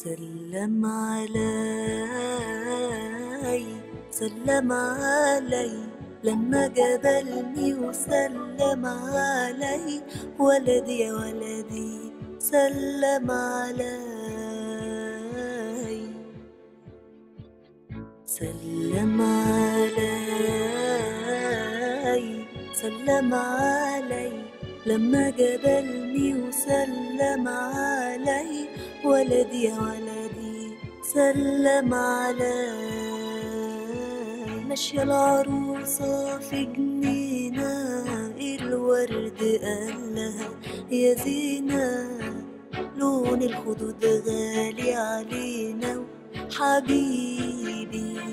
سلم علي سلم علي لما جبلني وسلم علي ولدي يا ولدي سلم علي سلم علي سلم علي لما جبلني وسلم علي ولدي يا ولدي سلم علي ماشية العروسة في جنينة الورد قال لها يا زينة لون الخدود غالي علينا حبيبي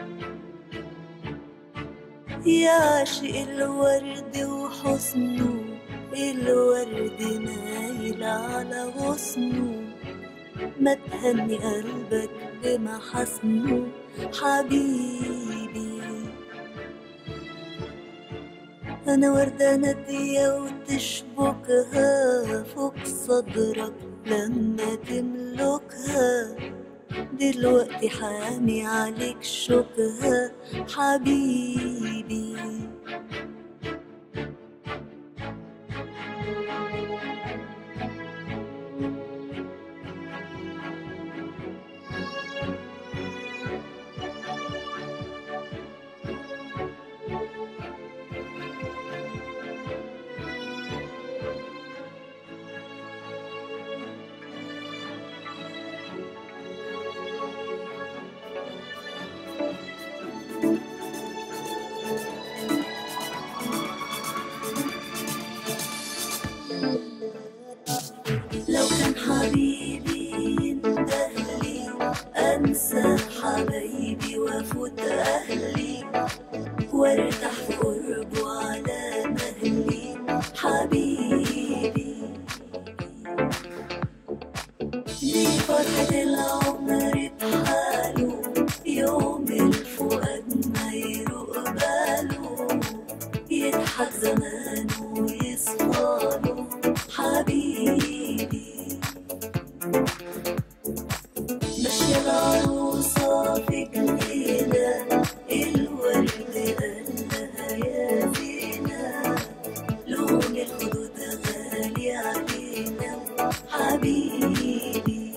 يا عاشق الورد وحسنه الورد مايل على غصنه ما تهني قلبك بمحاسنه حبيبي أنا وردة نادية وتشبكها فوق صدرك لما تملكها دلوقتي حامي عليك شوكها حبيبي لو كان حبيبي يندهلي انسى حبايبي وافوت اهلي وارتاح في قربه على مهلي حبيبي دي فرحة العمر بحاله يوم الفؤاد ما يروق باله يضحك زمانه ويصفاله حبيبي ماشية العروسة في جنينة الورد قال لها يا زينة لون الخدود غالي علينا حبيبي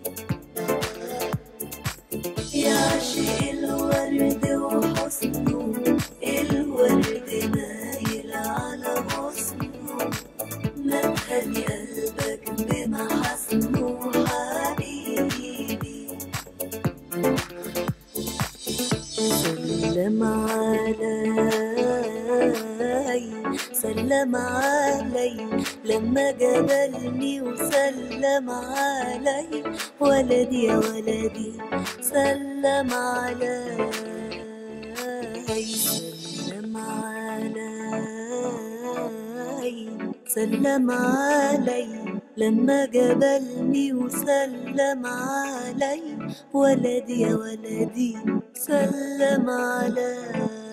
يا عاشق الورد وحسنه الورد مايل على غصنه ما تخلي قلبك بمحاسنه حبيبي سلم علي سلم علي لما جبلني وسلم علي ولدي يا ولدي سلم علي سلم علي سلم علي لما جبلني وسلم علي ولدي يا ولدي سلم علي